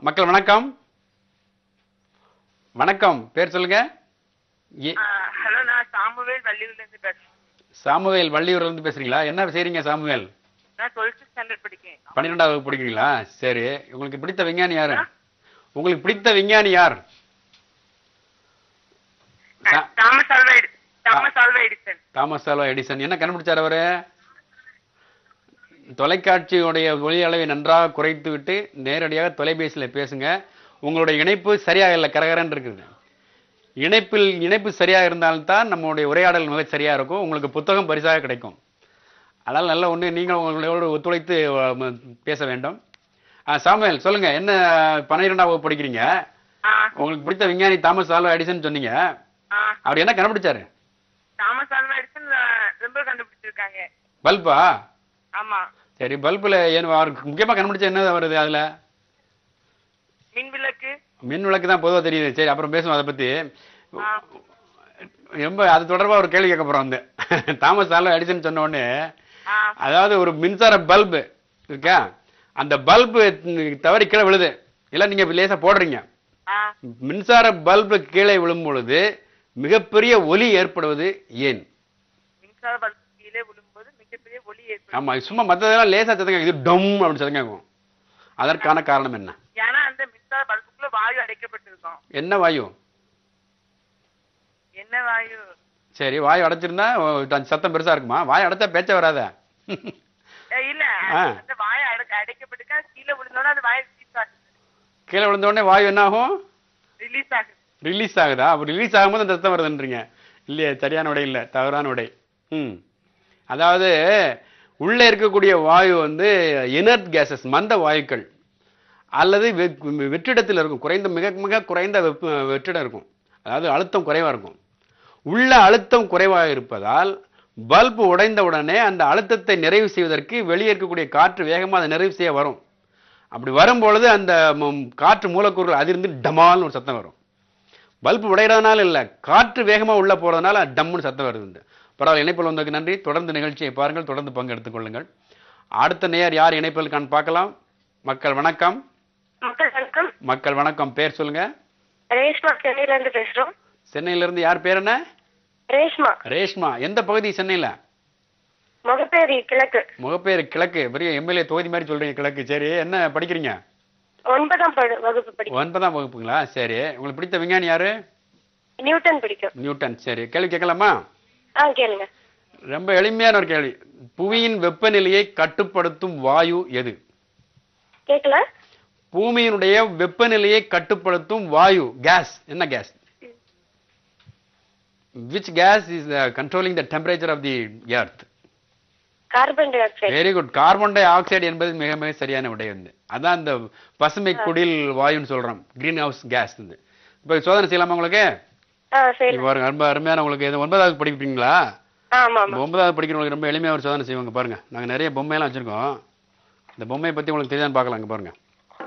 மக்கள் வணக்கம் வணக்கம் பேர் சொல்லுங்க ஏ- ஹலோ நான் சாமுவேல் வள்ளியூர்ல இருந்து பேசுறேன் சாமுவேல் வள்ளியூர்ல இருந்து பேசுறீங்களா என்ன செய்றீங்க சாமுவேல் நான் டுவெல்த் ஸ்டாண்டர்ட் படிக்கேன் பன்னிரெண்டாவது வகுப்பு படிக்கிறீங்களா சரி உங்களுக்கு பிடித்த விஞ்ஞானி யாரு உங்களுக்கு பிடித்த விஞ்ஞானி யார் சா- தாமஸ் ஆல்வா எடி- Thomas Alva Edison Thomas Alva Edison என்ன கண்டுபிடிச்சார் அவரு தொலைக்காட்சியுடைய ஒளி அளவை நன்றாக குறைத்து விட்டு நேரடியாக தொலைபேசியில் பேசுங்க உங்களுடைய இணைப்பு சரியாக இல்லை கரகரன்னு இருக்குது இணைப்பில் இணைப்பு சரியாக இருந்தால்தான் நம்மளுடைய உரையாடல் மிக சரியாக இருக்கும் உங்களுக்கு புத்தகம் பரிசாக கிடைக்கும் அதனால் நல்ல ஒன்று நீங்கள் உங்களோடு ஒத்துழைத்து அஹ், ம- பேச வேண்டும் ஆ சாமுவேல் சொல்லுங்க என்ன பன்னிரெண்டாம் வகுப்பு படிக்கிறீங்க ஆ உங்களுக்கு பிடித்த விஞ்ஞானி தாமஸ் ஆல்வா எடிசன் சொன்னீங்க ஆ அவர் என்ன கண்டுபிடிச்சாரு தாமஸ் ஆல்வா எடிசன் ரொம்ப கண்டுபிடிச்சிருக்காங்க பல்பா ஆமா சரி பல்புல ஏன் அவருக்கு முக்கியமா கண்டுபிடிச்ச என்ன வருது அதுல மின் விளக்கு மின் விளக்கு தான் பொதுவா தெரியுது சரி அப்புறம் பேசுவோம் அதை பத்தி ஆ ரொம்ப அது தொடர்பா ஒரு கேள்வி கேட்க போறோம் வந்து தாமஸ் ஆல்வா எடிசன் சொன்ன உடனே ஆ அதாவது ஒரு மின்சார பல்பு இருக்கா அந்த பல்பு தவறி கீழே விழுது இல்ல நீங்க லேசா போடுறீங்க ஆ மின்சார பல்பு கீழே விழும் பொழுது மிகப்பெரிய ஒலி ஏற்படுவது ஏன் மின்சார பல்பு கீழே விழும்போது மிகப்பெரிய ஒளி ஏற்படும் ஆமா சும்மா மத்ததெல்லாம் லேசா சத்தம் கேட்கும். இது டம் அப்படின்னு சத்தம் கேட்கும் அதற்கான காரணம் என்ன ஏன்னா அந்த மின்சார பல்புக்குள்ள வாயு அடைக்கப்பட்டிருக்கும் என்ன வாயு என்ன வாயு சரி வாய் அடைச்சிருந்தா ஓ, அந்த சத்தம் பெருசா இருக்குமா வாய் அடைச்சா பேச்ச வராத ஏ, இல்ல ஆ. அந்த வாயை அடை அடைக்கப்பட்டிருக்கா கீழே விழுந்தோட அந்த வாயை ரிலீஸ் ஆகுது கீழே விழுந்த உடனே வாயு என்ன ஆகும் ரிலீஸ் ஆகுது ரிலீஸ் ஆகுதா அப்போ ரிலீஸ் ஆகும்போது அந்த சத்தம் வருதுன்றீங்க இல்லையே சரியான விடை இல்லை தவறான விடை ம் அதாவது உள்ளே இருக்கக்கூடிய வாயு வந்து இனர்ட் கேசஸ் மந்த வாயுக்கள் அல்லது வெ- வெற்றிடத்தில் இருக்கும் குறைந்த மிக மிக குறைந்த வெப்ப வெற்றிடம் இருக்கும் அதாவது அழுத்தம் குறைவா இருக்கும் உள்ள அழுத்தம் குறைவாக இருப்பதால் பல்பு உடைந்த உடனே அந்த அழுத்தத்தை நிறைவு செய்வதற்கு வெளியே இருக்கக்கூடிய காற்று வேகமாக அதை நிறைவு செய்ய வரும் அப்படி வரும்பொழுது அந்த ம், காற்று மூலக்கூறுகள் அதிர்ந்து டமால்னு ஒரு சத்தம் வரும் பல்பு உடையிறதுனால இல்ல காற்று வேகமா உள்ள போறதுனால டம்முன்னு சத்தம் வருது பரவாயில்ல இணைப்பில் வந்ததுக்கு நன்றி தொடர்ந்து நிகழ்ச்சியை பாருங்கள் தொடர்ந்து பங்கெடுத்துக் கொள்ளுங்கள் அடுத்த நேயர் யார் இணைப்பில் காண் பார்க்கலாம் மக்கள் வணக்கம் மக்கள் வணக்கம் மக்கள் வணக்கம் பேர் சொல்லுங்க ரேஷ்மா சென்னையில இருந்து பேசுறோம் சென்னையில இருந்து யார் பேர் என்ன ரேஷ்மா ரேஷ்மா எந்த பகுதி சென்னையில முகப்பேரி கிழக்கு முகப்பேர் கிழக்கு பெரிய எம்எல்ஏ தொகுதி மாதிரி சொல்றீங்க கிழக்கு சரி என்ன படிக்கிறீங்க ஒன்பதாம் படு- வகுப்பு படிக்கும் ஒன்பதாம் வகுப்புங்களா சரி உங்களுக்கு பிடித்த விஞ்ஞானி யாரு நியூட்டன் பிடிக்கும் நியூட்டன் சரி கேள்வி கேட்கலாமா ஆ கேளுங்க ரொம்ப எளிமையான ஒரு கேள்வி புவியின் வெப்பநிலையை கட்டுப்படுத்தும் வாயு எது கேக்கல பூமியினுடைய வெப்பநிலையை கட்டுப்படுத்தும் வாயு கேஸ் என்ன gas which gas is controlling the temperature of the earth carbon dioxide very good carbon dioxide என்பது மிக மிக சரியான விடை வந்து அதான் இந்த பசுமை குடில் வாயுன்னு சொல்றோம் கிரீன் ஹவுஸ் கேஸ் வந்து இப்போ சோதனை செய்யலாமா உங்களுக்கு ஆ சரி இப்போ பாருங்க ரொம்ப அருமையான உங்களுக்கு இது ஒன்பதாவது படிப்பீங்களா ஆமா ஆமா ஒன்பதாவது படிக்கிறவங்களுக்கு ரொம்ப எளிமையாக ஒரு சோதனை செய்வாங்க பாருங்க நாங்கள் நிறைய பொம்மையெல்லாம் வச்சிருக்கோம் இந்த பொம்மையை பற்றி உங்களுக்கு தெரியாதுன்னு பார்க்கலாம் இங்க பாருங்க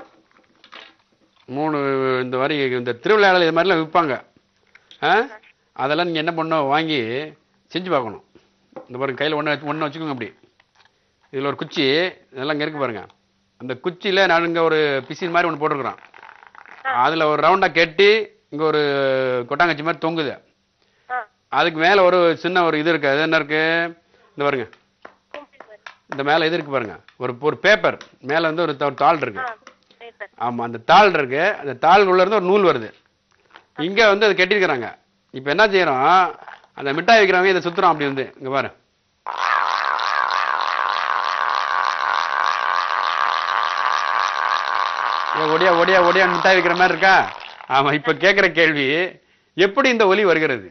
மூணு இந்த மாதிரி இந்த திருவிழாவில் இது மாதிரிலாம் விற்பாங்க ஆ அதெல்லாம் நீங்கள் என்ன பண்ணணும் வாங்கி செஞ்சு பார்க்கணும் இந்த பாருங்க கையில் ஒன்று ஒன்று வச்சுக்கோங்க அப்படி இதில் ஒரு குச்சி இதெல்லாம் இங்கே இருக்கு பாருங்க அந்த குச்சியில் நான் இங்கே ஒரு பிசின் மாதிரி ஒன்று போட்டிருக்கிறோம் அதில் ஒரு ரவுண்டாக கெட்டி இங்கே ஒரு கொட்டாங்கச்சி மாதிரி தொங்குது ஆ அதுக்கு மேல ஒரு சின்ன ஒரு இது இருக்கு அது என்ன இருக்கு இந்த பாருங்க இந்த மேல இது இருக்கு பாருங்க ஒரு ஒரு பேப்பர் மேல வந்து ஒரு த- ஒரு தாள் இருக்கு ஆ paper. ஆமா அந்த தாள் இருக்கு அந்த தாள் உள்ள இருந்து ஒரு நூல் வருது இங்க வந்து அது கட்டியிருக்கிறாங்க இப்போ என்ன செய்யறோம் அந்த மிட்டாய் வைக்கிறவங்க இதை சுத்துறோம் அப்படி வந்து இங்க பாரு ஏ, ஒடியா ஒடியா ஒடியா மிட்டாய் வைக்கிற மாதிரி இருக்கா ஆமா இப்ப கேக்குற கேள்வி எப்படி இந்த ஒலி வருகிறது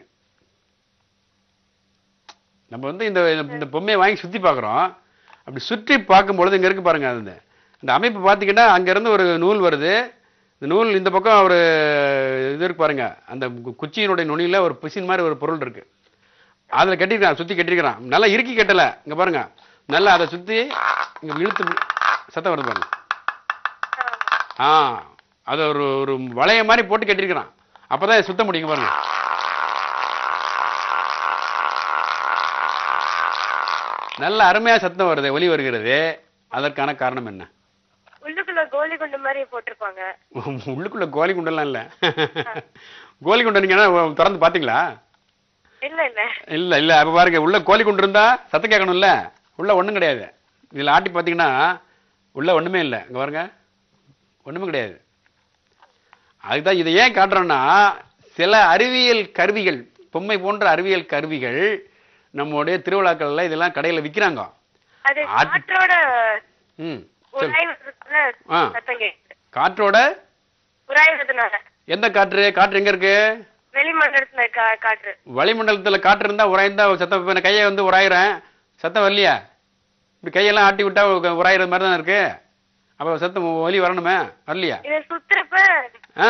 நம்ம வந்து இந்த இந்த பொம்மையை வாங்கி சுத்தி பார்க்குறோம் அப்படி சுற்றி பார்க்கும் பொழுது இங்க இருக்கு பாருங்க அது இந்த- இந்த அமைப்பு பார்த்தீங்கன்னா அங்க இருந்து ஒரு நூல் வருது இந்த நூல் இந்த பக்கம் ஒரு இது இருக்கு பாருங்க அந்த கு- குச்சியினுடைய நுனியில ஒரு பிசின் மாதிரி ஒரு பொருள் இருக்கு அதுல கட்டியிருக்கான் சுத்தி கட்டியிருக்கிறான் நல்லா இறுக்கி கட்டல இங்க பாருங்க நல்லா அதை சுத்தி இங்க இழுத்து சத்தம் வருது பாருங்க ஆ அது ஒரு ஒரு வளைய மாதிரி போட்டு கட்டியிருக்கிறான் அப்பதான் இதை சுத்த முடியுங்க பாருங்க நல்ல அருமையா சத்தம் வருது ஒலி வருகிறது அதற்கான காரணம் என்ன உள்ளுக்குள்ள உள்ளுக்குள்ள கோலி குண்டு மாதிரி போட்டிருப்பாங்க உள்ளுக்குள்ள கோலி குண்டெல்லாம் இல்ல கோலி குண்டை நீங்க என்ன திறந்து பாத்தீங்களா இல்ல இல்ல இல்ல இல்ல அப்ப பாருங்க உள்ள கோழி குண்டு இருந்தா சத்தம் கேட்கணும்ல உள்ள ஒண்ணும் கிடையாது இதுல ஆட்டி பாத்தீங்கன்னா உள்ள ஒண்ணுமே இல்ல இங்க பாருங்க ஒண்ணுமே கிடையாது அதுதான் இதை ஏன் காட்டுறோம்னா சில அறிவியல் கருவிகள் பொம்மை போன்ற அறிவியல் கருவிகள் நம்முடைய திருவிழாக்கள்ல இதெல்லாம் கடையில விக்கிறாங்க அது ஆட்டு- காற்றோட ம் சரி உராய்வதுல ஆ. சத்தம் கேக்குது காற்றோட உராய்வதுனால எந்த காற்று காற்று எங்க இருக்கு வெளிமண்டலத்துல கா- காற்று வளிமண்டலத்துல காற்று இருந்தா உராய்ந்தா சத்தம் இப்ப நான் கையை வந்து உராயிறேன் சத்தம் வரலையா இப்படி கையெல்லாம் ஆட்டி விட்டா உ- உராயிற மாதிரி தானே இருக்கு அப்ப சத்தம் ஒலி வரணுமே வரலையா இது சுத்துறப்ப ஆ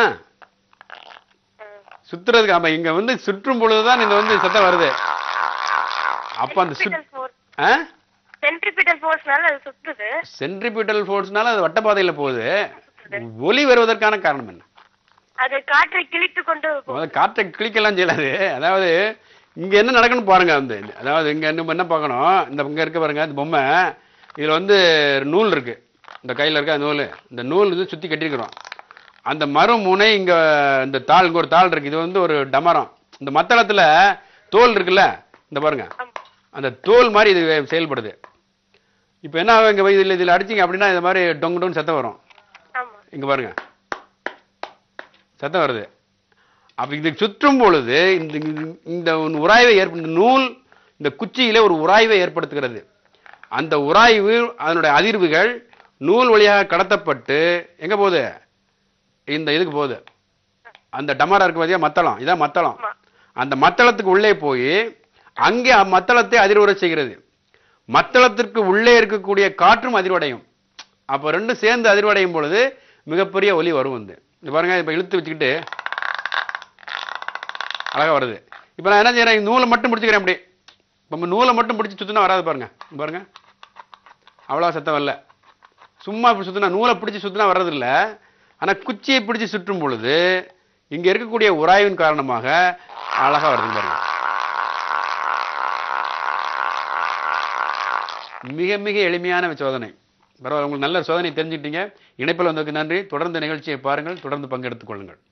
ம், சுத்துறதுக்கு ஆமா இங்க வந்து சுற்றும் பொழுதுதான் இந்த வந்து சத்தம் வருது அப்ப அந்த சுத் centripetal force ஆ சென்ட்ரிபிட்டல் ஃபோர்ஸ்னால அது சுத்துது சென்ட்ரிபியூட்டல் ஃபோர்ஸ்னால அது வட்டப்பாதையில போகுது ஒலி வருவதற்கான காரணம் என்ன அது காற்றை கிழித்து கொண்டு போ- முதல்ல காற்றை கிளிக்கலாம் செய்யலாது அதாவது இங்க என்ன நடக்குன்னு பாருங்க வந்து அதாவது இங்க என்ன என்ன பார்க்கணும் இந்த இங்க இருக்க பாருங்க இந்த பொம்மை இதுல வந்து நூல் இருக்கு இந்த கையில இருக்க நூல் இந்த நூல் இது சுத்தி கட்டியிருக்கிறோம் அந்த மரம் முனை இங்க இந்த தாள் இங்க ஒரு தாள் இருக்கு இது வந்து ஒரு டமரம் இந்த மத்தளத்துல தோல் இருக்குல்ல இந்த பாருங்க ஆமா. அந்த தோல் மாதிரி இது செயல்படுது இப்போ என்ன ஆகும் இங்க இதுல இதுல அடிச்சீங்க அப்படின்னா இந்த மாதிரி டொங்கு டொங்கு சத்தம் வரும் ஆமா இங்க பாருங்க சத்தம் வருது அப்ப இது சுற்றும் பொழுது இந்த இந்த உராய்வை ஏற்ப இந்த நூல் இந்த குச்சியில ஒரு உராய்வை ஏற்படுத்துகிறது அந்த உராய்வு அதனுடைய அதிர்வுகள் நூல் வழியாக கடத்தப்பட்டு எங்க போகுது இந்த இதுக்கு போகுது அந்த டமரா இருக்கு பாத்தியா மத்தளம் இதான் மத்தளம் ஆமா. அந்த மத்தளத்துக்கு உள்ளே போய் அங்கே மத்தளத்தை அதிர்வுற செய்கிறது மத்தளத்திற்கு உள்ளே இருக்கக்கூடிய காற்றும் அதிர்வடையும் அப்போ ரெண்டும் சேர்ந்து அதிர்வடையும் பொழுது மிகப்பெரிய ஒலி வரும் வந்து இது பாருங்க இப்போ இழுத்து வச்சுக்கிட்டு அழகா வருது இப்போ நான் என்ன செய்யறேன் நூலை மட்டும் பிடிச்சிக்கிறேன் அப்படி இப்போ நூலை மட்டும் பிடிச்சி சுத்தினா வராது பாருங்க இங்க பாருங்க அவ்வளோ சத்தம் வரல சும்மா இப்படி சுத்தினா நூலை பிடிச்சி சுத்தினா வர்றதில்ல ஆனா குச்சியை பிடிச்சி சுற்றும் பொழுது இங்க இருக்கக்கூடிய உராய்வின் காரணமாக அழகா வருது பாருங்க மிக மிக எளிமையான சோதனை பரவாயில்ல உங்களுக்கு நல்ல சோதனை தெரிஞ்சுக்கிட்டீங்க இணைப்பில் வந்ததுக்கு நன்றி தொடர்ந்து நிகழ்ச்சியை பாருங்கள் தொடர்ந்து பங்கெடுத்துக் கொள்ளுங்கள்